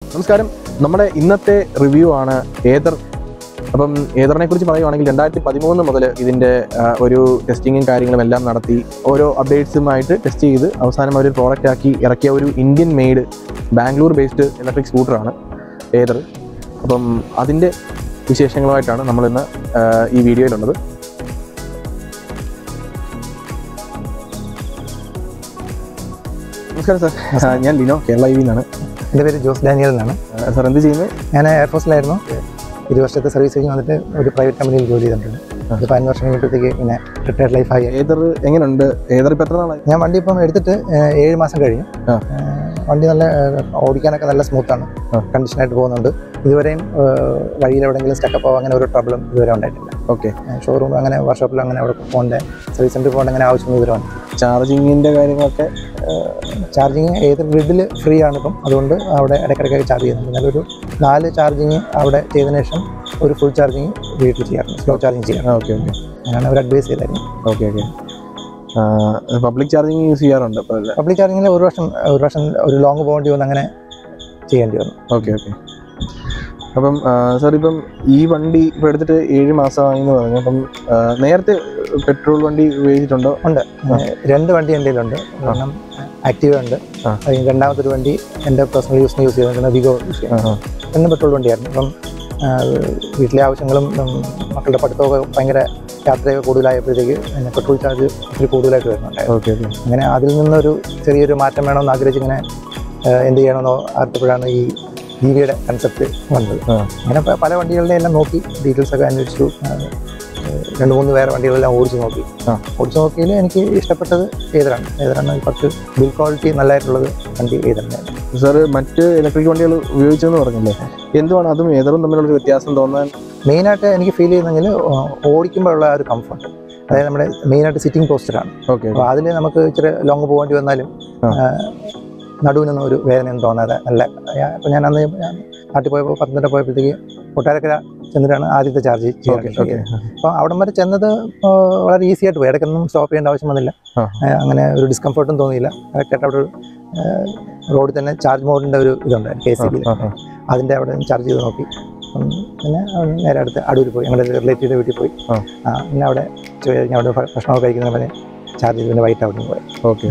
നമസ്കാരം നമ്മുടെ ഇന്നത്തെ റിവ്യൂ ആണ് ഏതർ അപ്പം ഏതറിനെ കുറിച്ച് പറയുവാണെങ്കിൽ രണ്ടായിരത്തി പതിമൂന്ന് മുതൽ ഇതിൻ്റെ ആ, ഒരു ടെസ്റ്റിങ്ങും കാര്യങ്ങളും എല്ലാം നടത്തി ഓരോ അപ്ഡേറ്റ്സുമായിട്ട് ടെസ്റ്റ് ചെയ്ത് അവസാനം അവർ പ്രോഡക്റ്റ് ആക്കി ഇറക്കിയ ഒരു Indian made Bangalore based electric സ്കൂട്ടറാണ് ഏതർ അപ്പം അതിൻ്റെ വിശേഷങ്ങളുമായിട്ടാണ് നമ്മളിന്ന് ആ, ഈ വീഡിയോയിലുള്ളത് നമസ്കാരം സാർ ഞാൻ ലിനോ കേരള ഐ വിന്നാണ് എൻ്റെ പേര് ജോസ് ഡാനിയൽ എന്നാണ് സാർ എന്ത് ചെയ്യുന്നത് ഞാൻ എയർഫോഴ്സിലായിരുന്നു ഇരു വർഷത്തെ സർവീസ് കഴിഞ്ഞ് വന്നിട്ട് ഒരു പ്രൈവറ്റ് കമ്പനിയിൽ ജോലി ചെയ്തിട്ടുണ്ട് ഒരു പതിനഞ്ച് വർഷം കഴിഞ്ഞപ്പോഴത്തേക്ക് പിന്നെ റിട്ടയർഡ് ലൈഫായി ഏതർ എങ്ങനെയുണ്ട് ഏതർ ഇപ്പം എത്ര നാളായി ഞാൻ വണ്ടി ഇപ്പം എടുത്തിട്ട് ഏഹ്, ഏഴ് മാസം കഴിഞ്ഞു ആ. ഏഹ്, വണ്ടി നല്ല ഏഹ്, ഓടിക്കാനൊക്കെ നല്ല സ്മൂത്താണ് ആ. കണ്ടീഷനായിട്ട് പോകുന്നുണ്ട് ഇതുവരെയും ഏഹ്, വഴിയിൽ എവിടെയെങ്കിലും സ്റ്റക്കപ്പോ അങ്ങനെ ഒരു ട്രബിളും ഇതുവരെ ഉണ്ടായിട്ടില്ല ഓക്കെ ഷോറൂം അങ്ങനെ വർക്ക്ഷോപ്പിൽ അങ്ങനെ അവിടെ പോകേണ്ട സർവീസ് സെൻറ്ററിൽ പോകേണ്ട അങ്ങനെ ആവശ്യം ഇതുവരെ വന്നു ചാർജിങ്ങിന്റെ കാര്യങ്ങളൊക്കെ ചാർജിങ് ഏത് ഗ്രിഡിൽ ഫ്രീ ആണ് ഇപ്പം അതുകൊണ്ട് അവിടെ ഇടയ്ക്കിടയ്ക്ക് ചാർജ് ചെയ്യുന്നുണ്ട് നല്ലൊരു നാല് ചാർജിങ് അവിടെ ചെയ്തതിനു ശേഷം ഒരു ഫുൾ ചാർജിങ് വീട്ടിൽ ചെയ്യാറുണ്ട് സ്ലോ ചാർജിങ് ചെയ്യാറുണ്ട് ഓക്കെ ഓക്കെ അങ്ങനെയാണ് അവർ അഡ്വൈസ് ചെയ്തായിരുന്നു okay okay public charging use ചെയ്യാറുണ്ട് അപ്പോൾ പബ്ലിക് ചാർജിങ്ങിൽ ഒരു വർഷം ഒരു വർഷം ഒരു ലോങ് പോകേണ്ടി വന്ന് അങ്ങനെ ചെയ്യേണ്ടി വന്നു ഓക്കെ ഓക്കെ അപ്പം സാർ ഇപ്പം ഈ വണ്ടി ഇപ്പം എടുത്തിട്ട് ഏഴ് മാസമായി എന്ന് പറഞ്ഞു അപ്പം ആ, നേരത്തെ പെട്രോൾ വണ്ടി ഉപയോഗിച്ചിട്ടുണ്ടോ ഉണ്ട് ഏഹ് രണ്ട് വണ്ടി എൻ്റെ കയ്യിലുണ്ട് ഒരെണ്ണം ആക്റ്റീവ ഉണ്ട് ആ. അത് കഴിഞ്ഞ് രണ്ടാമത്തെ ഒരു വണ്ടി എൻ്റെ പേഴ്സണൽ യൂസിന് യൂസ് ചെയ്തിട്ടുണ്ട് വിഗോ യൂസ് ചെയ്യുന്നത് ആ, രണ്ട് പെട്രോൾ വണ്ടിയായിരുന്നു അപ്പം ആ, വീട്ടിലെ ആവശ്യങ്ങളും ഉം, മക്കളുടെ പഠിത്തമൊക്കെ ഭയങ്കര യാത്രയൊക്കെ കൂടുതലായപ്പോഴത്തേക്ക് പിന്നെ പെട്രോൾ ചാർജ് ഒത്തിരി കൂടുതലായിട്ട് വരുന്നുണ്ടായിരുന്നു ഓക്കെ ഓക്കെ അങ്ങനെ അതിൽ നിന്നൊരു ചെറിയൊരു മാറ്റം വേണമെന്ന് ആഗ്രഹിച്ച് ഇങ്ങനെ ആ, എന്ത് ചെയ്യണമെന്നോ ആർത്തപ്പോഴാണ് ഈ ദീപിയുടെ കൺസെപ്റ്റ് വന്നത് ആ. അങ്ങനെ പ- പല വണ്ടികളുടെ എല്ലാം നോക്കി ഡീറ്റെയിൽസ് ഒക്കെ അന്വേഷിച്ചു ആ, രണ്ട് മൂന്ന് വേറെ വണ്ടികളെല്ലാം ഓടിച്ച് നോക്കി ആ. ഓടിച്ച് നോക്കിയതിൽ എനിക്ക് ഇഷ്ടപ്പെട്ടത് ഏതരാണ് ഏതരാണ് കുറച്ച് ബിൽ ക്വാളിറ്റി നല്ലതായിട്ടുള്ളത് വണ്ടി ഏതരാണ് സാർ മറ്റ് ഇലക്ട്രിക് വണ്ടികൾ ഉപയോഗിച്ചെന്ന് പറഞ്ഞില്ലേ എന്തുവാണ് അതും ഏതറും തമ്മിലുള്ള വ്യത്യാസം തോന്നാൻ മെയിനായിട്ട് എനിക്ക് ഫീൽ ചെയ്യുന്നെങ്കിൽ ഓടിക്കുമ്പോഴുള്ള ആ ഒരു കംഫർട്ട് അതായത് നമ്മുടെ മെയിനായിട്ട് സിറ്റിംഗ് പോസ്റ്ററാണ് ഓക്കെ അപ്പോൾ അതിൽ നമുക്ക് ഇച്ചിരി ലോങ് പോകേണ്ടി വന്നാലും ആ. ആ, നടുവിനൊന്നും ഒരു വേദനയൊന്നും തോന്നാതെ നല്ല അപ്പോൾ ഞാൻ അന്ന് ഞാൻ നാട്ടിൽ പോയപ്പോൾ പത്തനംതിട്ട പോയപ്പോഴത്തേക്ക് കൊട്ടാരക്കര ചെന്നിട്ടാണ് ആദ്യത്തെ ചാർജ് ഓക്കെ ചെയ്യാൻ ഓക്കെ അപ്പോൾ അവിടം വരെ ചെന്നത് ആ, വളരെ ഈസി ആയിട്ട് പോയി ഇടയ്ക്കൊന്നും സ്റ്റോപ്പ് ചെയ്യേണ്ട ആവശ്യം വന്നില്ല ആ. ആ, അങ്ങനെ ഒരു ഡിസ്കംഫർട്ടും തോന്നിയില്ല കറക്റ്റായിട്ട് അവിടെ ഒരു റോഡിൽ തന്നെ ചാർജ് മോഡിൻ്റെ ഒരു ഇതുണ്ട് കെ സി ബിയിൽ അതിൻ്റെ അവിടെ ചാർജ് ചെയ്ത് നോക്കി അപ്പം പിന്നെ അവിടെ നേരെ അടുത്ത് അടൂർ പോയി ഞങ്ങളുടെ റിലേറ്റീവിൻ്റെ വീട്ടിൽ പോയി ആ. ആ, പിന്നെ അവിടെ ഉച്ച കഴിഞ്ഞ് അവിടെ ഭ- ഭക്ഷണമൊക്കെ കഴിക്കുന്ന പോലെ ചാർജ് ചെയ്ത് പിന്നെ വൈകിട്ട് അവിടെ പോയി ഓക്കെ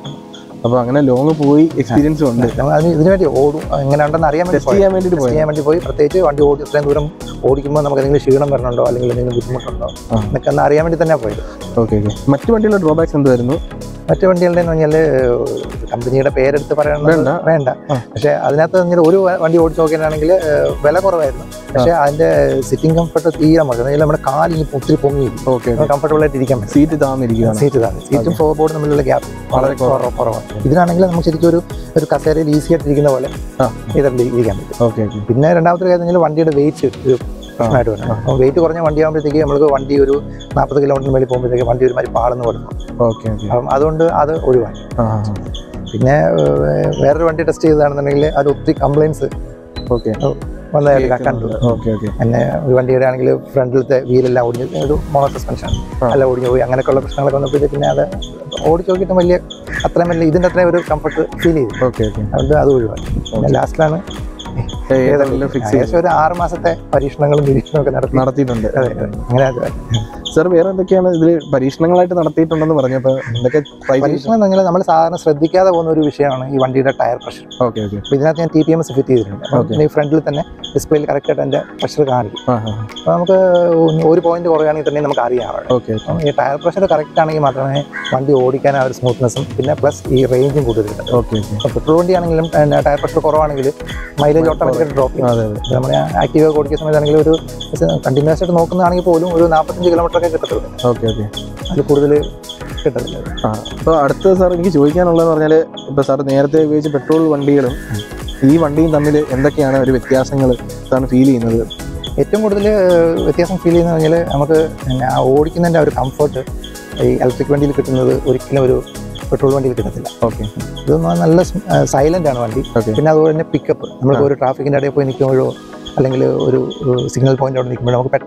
അപ്പോൾ അങ്ങനെ ലോങ് പോയി എക്സ്പീരിയൻസും ഉണ്ട് നമ്മൾ അതിന് ഇതിനു വേണ്ടി ഓടും എങ്ങനെ ഉണ്ടെന്ന് അറിയാൻ വേണ്ടി ടെസ്റ്റ് പോയി ചെയ്യാൻ വേണ്ടിയിട്ട് ടെസ്റ്റ് പോയി ചെയ്യാൻ വേണ്ടി പോയി പ്രത്യേകിച്ച് വണ്ടി ഓടി ഇത്രയും ദൂരം ഓടിക്കുമ്പോൾ നമുക്ക് എന്തെങ്കിലും ക്ഷീണം വരണുണ്ടോ അല്ലെങ്കിൽ എന്തെങ്കിലും ബുദ്ധിമുട്ടുണ്ടോ ആ. എന്നൊക്കെ ഒന്ന് അറിയാൻ വേണ്ടി തന്നെ പോയത് ഓക്കെ ഓക്കെ മറ്റു വണ്ടികളുടെ ഡ്രോബാക്സ് എന്തുവായിരുന്നു മറ്റു വണ്ടികളുടെ എന്ന് പറഞ്ഞാൽ കമ്പനിയുടെ പേരെടുത്ത് പറയണത് വേണ്ട. വേണ്ട ആ. പക്ഷേ അതിനകത്ത് പറഞ്ഞാൽ ഒരു വ- വണ്ടി ഓടിച്ച് നോക്കുകയാണെങ്കിൽ വില കുറവായിരുന്നു പക്ഷേ അതിന്റെ സിറ്റിംഗ് കംഫർട്ട് തീരെ മോശം അതായത് നമ്മുടെ കാലിന് ഒത്തിരി പൊങ്ങി ഓക്കെ കംഫർട്ടബിൾ ആയിട്ട് ഇരിക്കാൻ പറ്റും സീറ്റ് താന്നിരിക്കുകയാണ് സീറ്റ് ഇതാണ് സീറ്റും ഫ്ലോർ ബോർഡും തമ്മിലുള്ള ഗ്യാപ്പ് വളരെ കുറവ്- കുറവാണ് ഇതിനാണെങ്കിൽ നമുക്ക് ശരിക്കും ഒരു ഒരു കസേരയിൽ ഈസി ആയിട്ട് ഇരിക്കുന്ന പോലെ ആ. ഇതിൽ ഇരിക്കാൻ പറ്റും ഓക്കെ ഓക്കെ പിന്നെ രണ്ടാമത്തെ കാര്യം വണ്ടിയുടെ വെയിറ്റ് ഒരു പ്രശ്നമായിട്ട് വരണം അപ്പോൾ വെയിറ്റ് കുറഞ്ഞ വണ്ടിയാകുമ്പോഴത്തേക്ക് നമുക്ക് വണ്ടി ഒരു നാൽപ്പത് കിലോമീറ്റർ മേളിൽ പോകുമ്പോഴത്തേക്ക് വണ്ടി ഒരുമാതിരി പാളെന്ന് കൊടുക്കും ഓക്കെ ഓക്കെ അപ്പം അതുകൊണ്ട് അത് ഒഴിവാക്കി ആ പിന്നെ ഏഹ്, വേറൊരു വണ്ടി ടെസ്റ്റ് ചെയ്തതാണെന്നുണ്ടെങ്കിൽ അത് ഒത്തിരി കംപ്ലൈൻറ്റ്സ് ഓക്കെ വന്നതായിട്ട് കണ്ടു ഓക്കെ ഓക്കെ പിന്നെ ഒരു വണ്ടിയുടെ ആണെങ്കിൽ ഫ്രണ്ടിലത്തെ വീലെല്ലാം ഒടിഞ്ഞ് ഒരു മോണോ സസ്പെൻഷൻ ആ. എല്ലാം ഒടിഞ്ഞു പോയി അങ്ങനെയൊക്കെയുള്ള പ്രശ്നങ്ങളൊക്കെ വന്നപ്പോഴത്തേക്ക് പിന്നെ അത് ഓടിച്ച് നോക്കിയിട്ട് വലിയ അത്രയും വലിയ ഇതിൻ്റെ അത്രയും ഒരു കംഫർട്ട് ഫീൽ ചെയ്തു ഓക്കെ ഓക്കെ അതുകൊണ്ട് അത് ഒഴിവാക്കി പിന്നെ ലാസ്റ്റിലാണ് ഏതെങ്കിലും ഫിക്സ് ചെയ്ത് ഏകദേശം ഒരു ആറ് മാസത്തെ പരീക്ഷണങ്ങളും നിരീക്ഷണവും ഒക്കെ നടത്തി നടത്തിയിട്ടുണ്ട് അതെ അതെ. അങ്ങനെ അത് സാർ വേറെ എന്തൊക്കെയാണ് ഇതിൽ പരീക്ഷണങ്ങളായിട്ട് നടത്തിയിട്ടുണ്ടെന്ന് പറഞ്ഞു അപ്പോൾ എന്തൊക്കെ ട്രൈ ചെയ്തു പരീക്ഷണം എന്ന് പറഞ്ഞാൽ നമ്മൾ സാധാരണ ശ്രദ്ധിക്കാതെ പോകുന്ന ഒരു വിഷയമാണ് ഈ വണ്ടിയുടെ ടയർ പ്രഷർ ഓക്കെ ഓക്കെ അപ്പോൾ ഇതിനകത്ത് ഞാൻ T P M S fit ചെയ്തിട്ടുണ്ട് Okay. അപ്പം ഈ ഫ്രണ്ടിൽ തന്നെ ഡിസ്പ്ലേയിൽ കറക്റ്റായിട്ട് എൻ്റെ പ്രഷർ കാണിക്കും ആ ആ അപ്പോൾ നമുക്ക് ഒരു പോയിന്റ് കുറയുകയാണെങ്കിൽ തന്നെ നമുക്ക് അറിയാം അവിടെ ഓക്കെ അപ്പം ഈ ടയർ പ്രഷർ കറക്റ്റ് ആണെങ്കിൽ മാത്രമേ വണ്ടി ഓടിക്കാൻ ആ ഒരു സ്മൂത്ത്നെസ്സും പിന്നെ പ്ലസ് ഈ റേഞ്ചും കൂടുതൽ കിട്ടും ഓക്കെ ഓക്കെ അപ്പോൾ പെട്രോൾ വണ്ടി ആണെങ്കിലും ടയർ പ്രഷർ കുറവാണെങ്കിൽ മൈലേജ് ഓട്ടോമാറ്റിക്കായിട്ട് ഡ്രോപ്പ് ചെയ്യും അതെ അതെ നമ്മൾ ആക്റ്റീവ് ഓടിക്കുന്ന സമയത്താണെങ്കിൽ ഒരു കണ്ടിന്യൂസ് ആയിട്ട് നോക്കുന്നതാണെങ്കിൽ പോലും ഒരു നാൽപ്പത്തഞ്ച് കിലോമീറ്റർ ഒക്കെ കിട്ടത്തുള്ളൂ ഓക്കെ ഓക്കെ അതിൽ കൂടുതൽ കിട്ടത്തില്ല ആ അപ്പോൾ അടുത്ത സാർ എനിക്ക് ചോദിക്കാനുള്ളതെന്ന് പറഞ്ഞാൽ ഇപ്പോൾ സാർ നേരത്തെ ഉപയോഗിച്ച പെട്രോൾ വണ്ടികളും ഈ വണ്ടിയും തമ്മിൽ എന്തൊക്കെയാണ് ഒരു വ്യത്യാസങ്ങൾ സാറിന് ഫീൽ ചെയ്യുന്നത് ഏറ്റവും കൂടുതൽ വ്യത്യാസം ഫീൽ ചെയ്യുന്നത് പറഞ്ഞാൽ നമുക്ക് പിന്നെ ആ ഓടിക്കുന്നതിൻ്റെ ആ ഒരു കംഫർട്ട് ഈ ഇലക്ട്രിക് വണ്ടിയിൽ കിട്ടുന്നത് ഒരിക്കലും ഒരു പെട്രോൾ വണ്ടിയിൽ കിട്ടത്തില്ല ഓക്കെ ഇതൊന്ന് നല്ല സൈലന്റ് ആണ് വണ്ടി ഓക്കെ പിന്നെ അതുപോലെ തന്നെ പിക്കപ്പ് നമ്മൾക്ക് ഒരു ട്രാഫിക്കിൻ്റെ ഇടയിൽ പോയി നിൽക്കുമ്പോഴോ അല്ലെങ്കിൽ ഒരു സിഗ്നൽ പോയിന്റ് അവിടെ നിൽക്കുമ്പോഴോ നമുക്ക് പെട്ടെന്ന്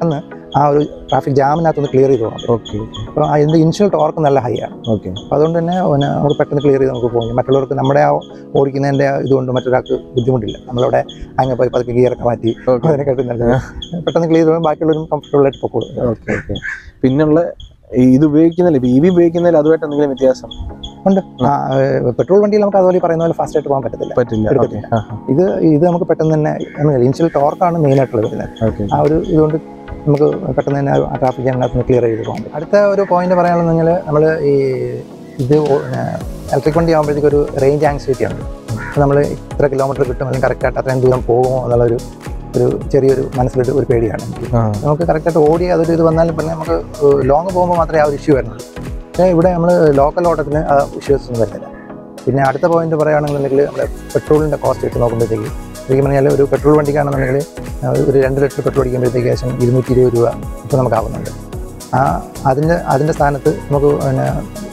ആ ഒരു ട്രാഫിക് ജാമിനകത്തൊന്ന് ക്ലിയർ ചെയ്ത് പോകാം ഓക്കെ അപ്പോൾ അതിൻ്റെ ഇനിഷ്യൽ ടോർക്ക് നല്ല ഹൈ ആണ് ഓക്കെ അപ്പോൾ അതുകൊണ്ട് തന്നെ പിന്നെ നമുക്ക് പെട്ടെന്ന് ക്ലിയർ ചെയ്ത് നമുക്ക് പോകും മറ്റുള്ളവർക്ക് നമ്മുടെ ആ ഓടിക്കുന്നതിൻ്റെ ഇതുകൊണ്ട് മറ്റൊരാൾക്ക് ബുദ്ധിമുട്ടില്ല നമ്മളവിടെ അങ്ങ് പോയി പതുക്കെ ഗിയറൊക്കെ മാറ്റി ഓക്കെ അതിനെക്കാട്ടും നല്ലത് പെട്ടെന്ന് ക്ലിയർ ചെയ്യുമ്പോൾ ബാക്കിയുള്ളവരും കംഫർട്ടബിൾ ആയിട്ട് പൊക്കോളും ഓക്കെ ഓക്കെ പിന്നുള്ള ഈ ഇത് ഉപയോഗിക്കുന്നില്ല ഇപ്പൊ ഇ വി ഉപയോഗിക്കുന്നതിൽ അതുമായിട്ട് എന്തെങ്കിലും വ്യത്യാസം ഉണ്ട് ആ, ഏഹ് പെട്രോൾ വണ്ടിയിൽ നമുക്ക് അതുപോലെ ഈ പറയുന്ന പോലെ ഫാസ്റ്റ് ആയിട്ട് പോകാൻ പറ്റത്തില്ല പറ്റില്ല ഓക്കെ എടുക്കത്തില്ല. ഇത് ഇത് നമുക്ക് പെട്ടെന്ന് തന്നെ ഇനിഷ്യൽ ടോർക്കാണ് മെയിൻ ആയിട്ടുള്ളത് വരുന്നത് ഓക്കെ ആ ഒരു ഇതുകൊണ്ട് നമുക്ക് പെട്ടെന്ന് തന്നെ ആ ട്രാഫിക് ജാമിനകത്ത് ക്ലിയർ ചെയ്ത് പോകാൻ പറ്റും അടുത്ത ഒരു പോയിന്റ് പറയാനുള്ളത് പറഞ്ഞാൽ നമ്മൾ ഈ ഇത് ഇലക്ട്രിക് വണ്ടി ആകുമ്പോഴത്തേക്ക് ഒരു റേഞ്ച് ആങ്സൈറ്റി ഉണ്ട് അപ്പോൾ നമ്മൾ ഇത്ര കിലോമീറ്റർ കിട്ടും അല്ലെങ്കിൽ കറക്റ്റായിട്ട് അത്രയും ദൂരം പോകുമോ എന്നുള്ളൊരു ഒരു ചെറിയൊരു മനസ്സിലൊരു ഒരു പേടിയാണ് എനിക്ക് ആ നമുക്ക് കറക്റ്റായിട്ട് ഓടി അതൊരു ഇത് വന്നാലും പിന്നെ നമുക്ക് ലോങ് പോകുമ്പോൾ മാത്രമേ ആ ഒരു ഇഷ്യൂ വരുന്നുള്ളൂ പക്ഷേ ഇവിടെ നമ്മൾ ലോക്കൽ ഓട്ടത്തിന് ആ ഇഷ്യൂസ് ഒന്നും വരുന്നില്ല പിന്നെ അടുത്ത പോയിന്റ് പറയുകയാണെന്നുണ്ടെങ്കിൽ നമ്മുടെ പെട്രോളിൻ്റെ കോസ്റ്റ് വെച്ച് നോക്കുമ്പോഴത്തേക്ക് ശരിക്കും പറഞ്ഞാൽ ഒരു പെട്രോൾ വണ്ടിക്കാണെന്നുണ്ടെങ്കിൽ ആ, ഒരു രണ്ട് ലിറ്റർ പെട്രോൾ അടിക്കുമ്പോഴത്തേക്ക് ഏകദേശം ഇരുന്നൂറ്റി ഇരുപത് രൂപ ഇപ്പോൾ നമുക്ക് ആവുന്നുണ്ട് ആ അതിൻ്റെ അതിൻ്റെ സ്ഥാനത്ത് നമുക്ക് പിന്നെ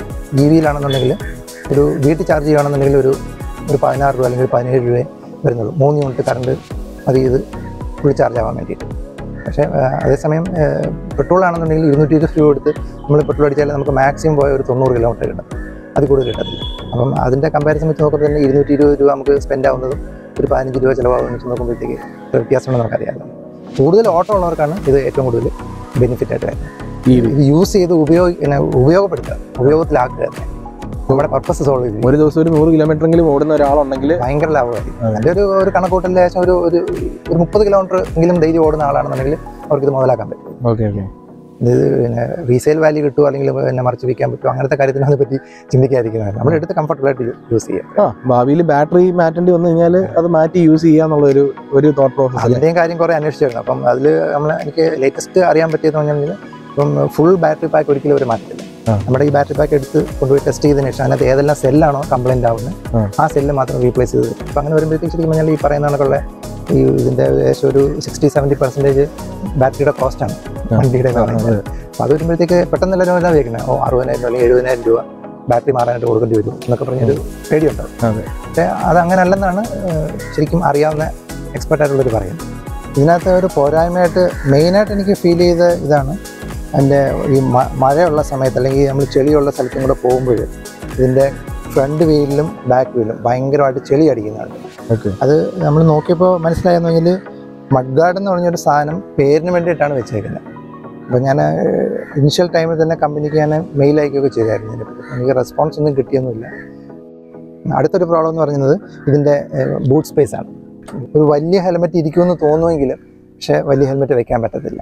ഇ വിയിലാണെന്നുണ്ടെങ്കിൽ ഒരു വീട്ടിൽ ചാർജ് ചെയ്യുകയാണെന്നുണ്ടെങ്കിൽ ഒരു ഒരു പതിനാറ് രൂപ അല്ലെങ്കിൽ ഒരു പതിനേഴ് രൂപയെ വരുന്നുള്ളൂ മൂന്ന് യൂണിറ്റ് കറണ്ട് മതി ഇത് ഫുൾ ചാർജ് ആവാൻ വേണ്ടിയിട്ട് പക്ഷേ ആ, അതേസമയം പെട്രോൾ ആണെന്നുണ്ടെങ്കിൽ ഇരുന്നൂറ്റി ഇരുപത് രൂപ എടുത്ത് നമ്മൾ പെട്രോൾ അടിച്ചാൽ നമുക്ക് മാക്സിമം പോയ ഒരു തൊണ്ണൂറ് കിലോമീറ്റർ കിട്ടും അത് കൂടുതൽ കിട്ടത്തില്ല അപ്പം അതിൻ്റെ കമ്പാരിസൺ വെച്ച് നോക്കുമ്പോൾ തന്നെ ഇരുന്നൂറ്റി ഇരുപത് രൂപ നമുക്ക് സ്പെൻഡ് ആവുന്നതും ഒരു പതിനഞ്ച് രൂപ ചിലവാകുന്ന വെച്ച് നോക്കുമ്പോഴത്തേക്ക് ഇത്ര വ്യത്യാസമുണ്ടെന്ന് നമുക്കറിയാമല്ലോ കൂടുതൽ ഓട്ടം ഉള്ളവർക്കാണ് ഇത് ഏറ്റവും കൂടുതൽ ബെനിഫിറ്റ് ആയിട്ട് വരുന്നത് ഈ വി ഇത് യൂസ് ചെയ്ത് ഉപയോഗ പിന്നെ ഉപയോഗപ്പെടുത്തുക ഉപയോഗത്തിലാക്കുക തന്നെ. നമ്മുടെ പർപ്പസ് സോൾവ് ചെയ്ത് ഒരു ദിവസം ഒരു നൂറ് കിലോമീറ്റർ എങ്കിലും ഓടുന്ന ഒരാളുണ്ടെങ്കിൽ ഭയങ്കര ലാഭമായിരിക്കും അതെ. അതിൻ്റെ ഒരു ഒരു കണക്കൂട്ടലിൽ ഏകദേശം ഒരു ഒരു ഒരു മുപ്പത് കിലോമീറ്റർ എങ്കിലും ഡെയിലി ഓടുന്ന ആളാണെന്നുണ്ടെങ്കിൽ അവർക്ക് ഇത് മുതലാക്കാൻ പറ്റും ഓക്കെ ഓക്കെ ഇത് പിന്നെ റീസെയിൽ വാല്യൂ കിട്ടുമോ അല്ലെങ്കിൽ പിന്നെ മറിച്ച് വിൽക്കാൻ പറ്റുമോ അങ്ങനത്തെ കാര്യത്തിനെ പറ്റി ചിന്തിക്കാതിരിക്കുന്നത് നമ്മൾ എടുത്ത് കംഫർട്ടബിൾ ആയിട്ട് യൂസ് ചെയ്യുക ആ ഭാവിയിൽ ബാറ്ററി മാറ്റേണ്ടി വന്നു കഴിഞ്ഞാൽ അത് മാറ്റി യൂസ് ചെയ്യാന്നുള്ള ഒരു ഒരു തോട്ട് പ്രോസസ് അതിൻ്റെയും കാര്യം കുറേ അന്വേഷിച്ചിരുന്നു അപ്പം അതിൽ നമ്മൾ എനിക്ക് ലേറ്റസ്റ്റ് അറിയാൻ പറ്റിയെന്ന് പറഞ്ഞാൽ ഇപ്പം ഫുൾ ബാറ്ററി പാക്ക് ഒരിക്കലും അവർ മാറ്റില്ല ആ. നമ്മുടെ ഈ ബാറ്ററി പാക്ക് എടുത്ത് കൊണ്ടുപോയി ടെസ്റ്റ് ചെയ്തതിന് ശേഷം അതിനകത്ത് ഏതെല്ലാം സെല്ലാണോ കംപ്ലൈൻറ്റ് ആവുന്നത് ആ. ആ സെല്ല് മാത്രം റീപ്ലേസ് ചെയ്ത് തരും. അപ്പം അങ്ങനെ വരുമ്പോഴത്തേക്ക് ശരിക്കും പറഞ്ഞാൽ ഈ പറയുന്ന കണക്കുള്ള ഈ ഇതിൻ്റെ ഏകദേശം ഒരു സിക്സ്റ്റി സെവൻറ്റി പെർസെൻറ്റേജ് ബാറ്ററിയുടെ കോസ്റ്റാണ് ആ. വണ്ടിയുടെ എന്ന് പറയുന്നത് അപ്പോൾ അത് വരുമ്പോഴത്തേക്ക് പെട്ടെന്ന് എല്ലാവരും എന്താ വിചാരിക്കുന്നത് ഓ അറുപതിനായിരം രൂപ അല്ലെങ്കിൽ എഴുപതിനായിരം രൂപ ബാറ്ററി മാറാനായിട്ട് കൊടുക്കേണ്ടി വരും എന്നൊക്കെ പറഞ്ഞൊരു പേടിയുണ്ടാവും അതെ. പക്ഷേ അത് അങ്ങനെ അല്ലെന്നാണ് ഏഹ്, ശരിക്കും അറിയാവുന്ന എക്സ്പെർട്ട് ആയിട്ടുള്ളവർ പറയുന്നത് ഇതിനകത്ത് ഒരു പോരായ്മയായിട്ട് മെയിനായിട്ട് എനിക്ക് ഫീൽ ചെയ്ത ഇതാണ് എൻ്റെ ഈ മ- മഴയുള്ള സമയത്ത് അല്ലെങ്കിൽ നമ്മൾ ചെളിയുള്ള സ്ഥലത്തും കൂടെ പോകുമ്പോൾ ഇതിൻ്റെ ഫ്രണ്ട് വീലിലും ബാക്ക് വീലിലും ഭയങ്കരമായിട്ട് ചെളി അടിക്കുന്നുണ്ട് ഓക്കെ അത് നമ്മൾ നോക്കിയപ്പോൾ മനസ്സിലായെന്ന് പറഞ്ഞാൽ മഡ് ഗാർഡ് എന്ന് പറഞ്ഞൊരു സാധനം പേരിന് വേണ്ടിയിട്ടാണ് വെച്ചേക്കുന്നത് അപ്പോൾ ഞാൻ ഇനിഷ്യൽ ടൈമിൽ തന്നെ കമ്പനിക്ക് ഞാൻ മെയിൽ അയക്കുകയൊക്കെ ചെയ്തായിരുന്നു ഇതിനെപ്പറ്റി എനിക്ക് റെസ്പോൺസ് ഒന്നും കിട്ടിയൊന്നുമില്ല അടുത്തൊരു പ്രോബ്ലം എന്ന് പറയുന്നത് ഇതിൻ്റെ ബൂട്ട് സ്പേസ് ആണ് ഒരു വലിയ ഹെൽമെറ്റ് ഇരിക്കുമെന്ന് തോന്നുമെങ്കിലും പക്ഷേ വലിയ ഹെൽമെറ്റ് വെക്കാൻ പറ്റത്തില്ല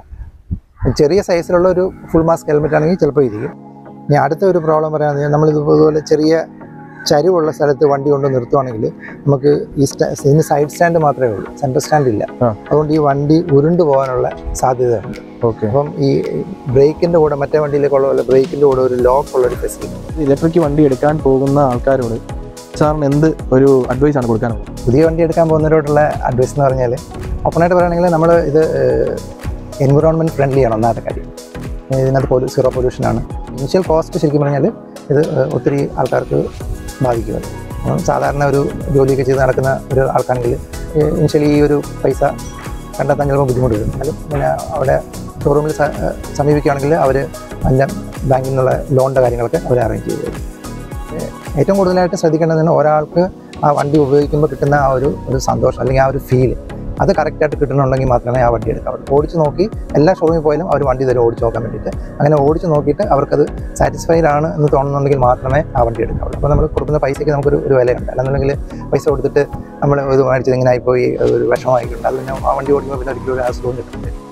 ചെറിയ സൈസിലുള്ള ഒരു ഫുൾ മാസ്ക് ഹെൽമെറ്റ് ആണെങ്കിൽ ചിലപ്പോൾ ഇരിക്കും ഇനി അടുത്ത ഒരു പ്രോബ്ലം പറയാമെന്ന് നമ്മൾ ഇതുപോലെ ചെറിയ ചരിവുള്ള സ്ഥലത്ത് വണ്ടി കൊണ്ട് നിർത്തുവാണെങ്കിൽ നമുക്ക് ഈ സ്റ്റാ ഇതിന് സൈഡ് സ്റ്റാൻഡ് മാത്രമേ ഉള്ളൂ സെൻറ്റർ സ്റ്റാൻഡ് ഇല്ല ആ. അതുകൊണ്ട് ഈ വണ്ടി ഉരുണ്ടു പോകാനുള്ള സാധ്യതയുണ്ട് ഓക്കെ അപ്പം ഈ ബ്രേക്കിൻ്റെ കൂടെ മറ്റേ വണ്ടിയിലേക്കുള്ള പോലെ ബ്രേക്കിൻ്റെ കൂടെ ഒരു ലോക്ക് ഉള്ള ഒരു ഫെസിലിറ്റി ഇലക്ട്രിക് വണ്ടി എടുക്കാൻ പോകുന്ന ആൾക്കാരോട് സാറിന് എന്ത് ഒരു അഡ്വൈസ് ആണ് കൊടുക്കാനുള്ളത് പുതിയ വണ്ടി എടുക്കാൻ പോകുന്നവരോടുള്ള അഡ്വൈസ് എന്ന് പറഞ്ഞാൽ ഓപ്പണായിട്ട് പറയുകയാണെങ്കിൽ നമ്മൾ ഇത് എൻവിറോൺമെൻറ്റ് ഫ്രണ്ട്ലി ആണ് ഒന്നാമത്തെ കാര്യം ഇതിനകത്ത് പൊല്യൂ സീറോ പൊല്യൂഷനാണ് ഇനിഷ്യൽ കോസ്റ്റ് ശരിക്കും പറഞ്ഞാൽ ഇത് ഏഹ്, ഒത്തിരി ആൾക്കാർക്ക് ബാധിക്കും അത്. അപ്പം സാധാരണ ഒരു ജോലിയൊക്കെ ചെയ്ത് നടക്കുന്ന ഒരു ആൾക്കാണെങ്കിൽ ഇനിഷ്യലി ഈ ഒരു പൈസ കണ്ടെത്താൻ ചിലപ്പോൾ ബുദ്ധിമുട്ട് വരും എന്നാലും പിന്നെ അവിടെ ഷോറൂമിൽ സമീപിക്കുകയാണെങ്കിൽ അവർ അതിൻ്റെ ബാങ്കിൽ നിന്നുള്ള ലോണിൻ്റെ കാര്യങ്ങളൊക്കെ അവർ അറേഞ്ച് ചെയ്ത് തരും ഏഹ്, ഏറ്റവും കൂടുതലായിട്ട് ശ്രദ്ധിക്കേണ്ടത് ഒരാൾക്ക് ആ വണ്ടി ഉപയോഗിക്കുമ്പോൾ കിട്ടുന്ന ആ ഒരു ഒരു സന്തോഷം അല്ലെങ്കിൽ ആ ഒരു ഫീൽ അത് കറക്റ്റായിട്ട് കിട്ടണമെങ്കിൽ മാത്രമേ ആ വണ്ടി എടുക്കാവുള്ളൂ ഓടിച്ച് നോക്കി എല്ലാ ഷോറൂമിൽ പോയാലും അവർ വണ്ടി തരും ഓടിച്ച് നോക്കാൻ വേണ്ടിയിട്ട് അങ്ങനെ ഓടിച്ച് നോക്കിയിട്ട് അവർക്കത് സാറ്റിസ്ഫൈഡ് ആണ് എന്ന് തോന്നുന്നുണ്ടെങ്കിൽ മാത്രമേ ആ വണ്ടി എടുക്കാവുള്ളൂ അപ്പോൾ നമ്മൾ കൊടുക്കുന്ന പൈസയ്ക്ക് നമുക്കൊരു ഒരു വിലയുണ്ട് അല്ലെന്നുണ്ടെങ്കിൽ പൈസ കൊടുത്തിട്ട് നമ്മൾ ഇത് മേടിച്ചത് ഇങ്ങനെ ആയിപ്പോയി ഒരു വിഷമമായിട്ടുണ്ട് അത് പിന്നെ ആ വണ്ടി ഓടിക്കുമ്പോൾ പിന്നെ ഒരിക്കലും ഒരു അസുഖം കിട്ടുന്നില്ല